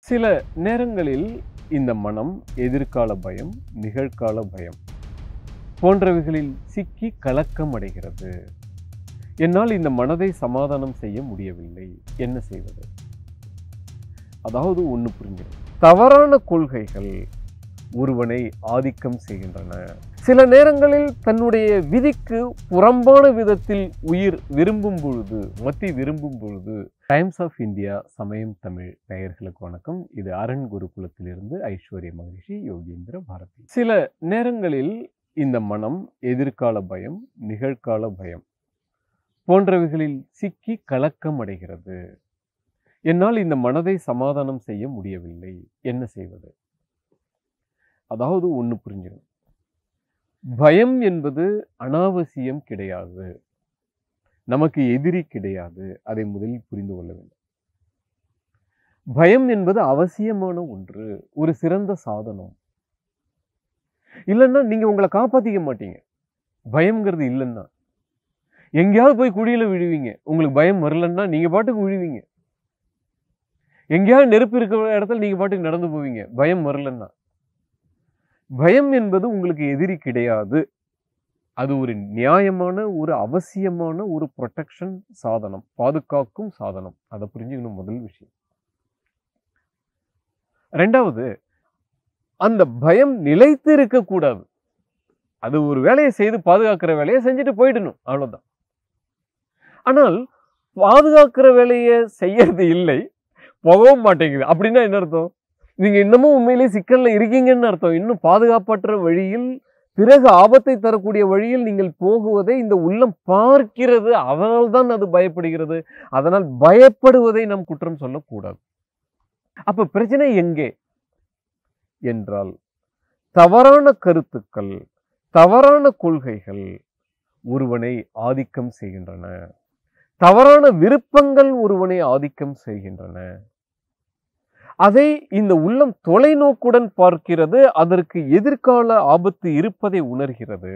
சில நேரங்களில் இந்த மனம் எதிர்கால பயம் நிகழ்கால பயம் போன்றவைகளில் சிக்கி கலக்கம் அடைகிறது என்னால் இந்த மனதை சமாதானம் செய்ய முடியவில்லை என்ன செய்வது அதாவது ஒன்று புரிஞ்சிடும் தவறான கொள்கைகள் ஒருவனை ஆதிக்கம் செய்கின்றன சில நேரங்களில் தன்னுடைய விதிக்கு புறம்பான விதத்தில் உயிர் விரும்பும் பொழுது மத்தி விரும்பும் பொழுது டைம்ஸ் ஆஃப் இந்தியா சமயம் தமிழ் நேயர்களுக்கு வணக்கம் இது அரண் குருகுலத்திலிருந்து ஐஸ்வர்ய மகரிஷி யோகேந்திர பாரதி சில நேரங்களில் இந்த மனம் எதிர்கால பயம் நிகழ்கால பயம் போன்றவைகளில் சிக்கி கலக்கம் அடைகிறது என்னால் இந்த மனதை சமாதானம் செய்ய முடியவில்லை என்ன செய்வது அதாவது ஒன்று புரிஞ்சிடும் பயம் என்பது அனாவசியம் கிடையாது நமக்கு எதிரி கிடையாது அதை முதலில் புரிந்து கொள்ள வேண்டும் பயம் என்பது அவசியமான ஒன்று ஒரு சிறந்த சாதனம் இல்லைன்னா நீங்க உங்களை காப்பாத்திக்க மாட்டீங்க பயம்ங்கிறது இல்லைன்னா எங்கேயாவது போய் குழியில விழுவீங்க உங்களுக்கு பயம் வரலன்னா நீங்க பாட்டுக்கு விழுவீங்க எங்கேயாவது நெருப்பு இருக்கிற இடத்துல நீங்க பாட்டுக்கு நடந்து போவீங்க பயம் வரலன்னா பயம் என்பது உங்களுக்கு எதிரி கிடையாது அது ஒரு நியாயமான ஒரு அவசியமான ஒரு ப்ரொடெக்ஷன் சாதனம் பாதுகாக்கும் சாதனம் அதை புரிஞ்சுக்கணும் முதல் விஷயம் ரெண்டாவது அந்த பயம் நிலைத்து இருக்கக்கூடாது அது ஒரு வேலையை செய்து பாதுகாக்கிற வேலையை செஞ்சுட்டு போயிடணும் அவ்வளவுதான் ஆனால் பாதுகாக்கிற வேலையை செய்யறது இல்லை போகவும் மாட்டேங்குது அப்படின்னா என்ன அர்த்தம் நீங்க இன்னமும் உண்மையிலேயே சிக்கல்ல இருக்கீங்கன்னு அர்த்தம் இன்னும் பாதுகாப்பற்ற வழியில் பிறகு ஆபத்தை தரக்கூடிய வழியில் நீங்கள் போகுவதை இந்த உள்ளம் பார்க்கிறது அதனால் தான் அது பயப்படுகிறது அதனால் பயப்படுவதை நாம் குற்றம் சொல்லக்கூடாது அப்ப பிரச்சனை எங்கே என்றால் தவறான கருத்துக்கள் தவறான கொள்கைகள் ஒருவனை ஆதிக்கம் செய்கின்றன தவறான விருப்பங்கள் ஒருவனை ஆதிக்கம் செய்கின்றன அதை இந்த உள்ளம் தொலைநோக்குடன் பார்க்கிறது அதற்கு எதிர்கால ஆபத்து இருப்பதை உணர்கிறது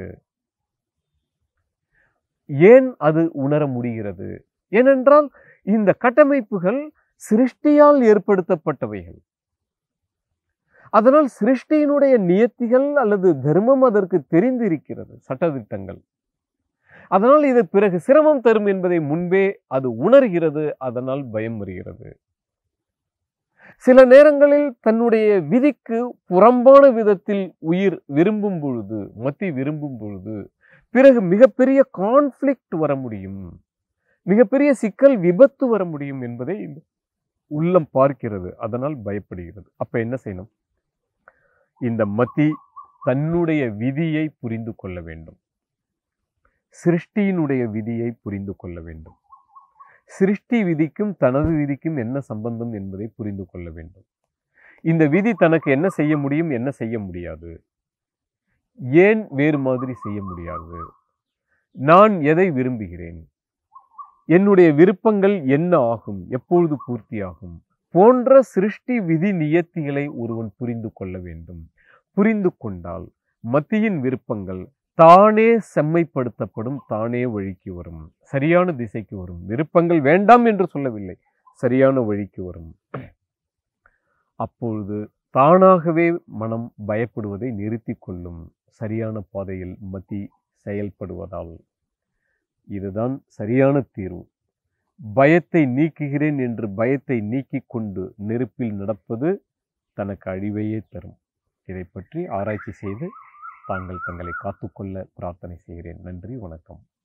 ஏன் அது உணர முடிகிறது ஏனென்றால் இந்த கட்டமைப்புகள் சிருஷ்டியால் ஏற்படுத்தப்பட்டவைகள் அதனால் சிருஷ்டியினுடைய நியத்திகள் அல்லது தர்மம் அதற்கு தெரிந்திருக்கிறது சட்டதிட்டங்கள் அதனால் இது பிறகு சிரமம் தரும் என்பதை முன்பே அது உணர்கிறது அதனால் பயம் வருகிறது சில நேரங்களில் தன்னுடைய விதிக்கு புறம்பான விதத்தில் உயிர் விரும்பும் பொழுது மத்தி விரும்பும் பொழுது பிறகு மிகப்பெரிய கான்ஃப்ளிக்ட் வர முடியும் மிகப்பெரிய சிக்கல் விபத்து வர முடியும் என்பதை இந்த உள்ளம் பார்க்கிறது அதனால் பயப்படுகிறது அப்ப என்ன செய்யணும் இந்த மத்தி தன்னுடைய விதியை புரிந்து கொள்ள வேண்டும் சிருஷ்டியினுடைய விதியை புரிந்து கொள்ள வேண்டும் சிருஷ்டி விதிக்கும் தனது விதிக்கும் என்ன சம்பந்தம் என்பதை புரிந்து கொள்ள வேண்டும் இந்த விதி தனக்கு என்ன செய்ய முடியும் என்ன செய்ய முடியாது ஏன் வேறு மாதிரி செய்ய முடியாது நான் எதை விரும்புகிறேன் என்னுடைய விருப்பங்கள் என்ன ஆகும் எப்பொழுது பூர்த்தியாகும் போன்ற சிருஷ்டி விதி நியத்திகளை ஒருவன் புரிந்து கொள்ள வேண்டும் புரிந்து கொண்டால் மத்தியின் விருப்பங்கள் தானே செம்மைப்படுத்தப்படும் தானே வழிக்கு வரும் சரியான திசைக்கு வரும் விருப்பங்கள் வேண்டாம் என்று சொல்லவில்லை சரியான வழிக்கு வரும் அப்பொழுது தானாகவே மனம் பயப்படுவதை நிறுத்தி கொள்ளும் சரியான பாதையில் மத்தி செயல்படுவதால் இதுதான் சரியான தீர்வு பயத்தை நீக்குகிறேன் என்று பயத்தை நீக்கிக் கொண்டு நெருப்பில் நடப்பது தனக்கு அழிவையே தரும் இதை பற்றி ஆராய்ச்சி செய்து தாங்கள் தங்களை காத்துக்கொள்ள பிரார்த்தனை செய்கிறேன் நன்றி வணக்கம்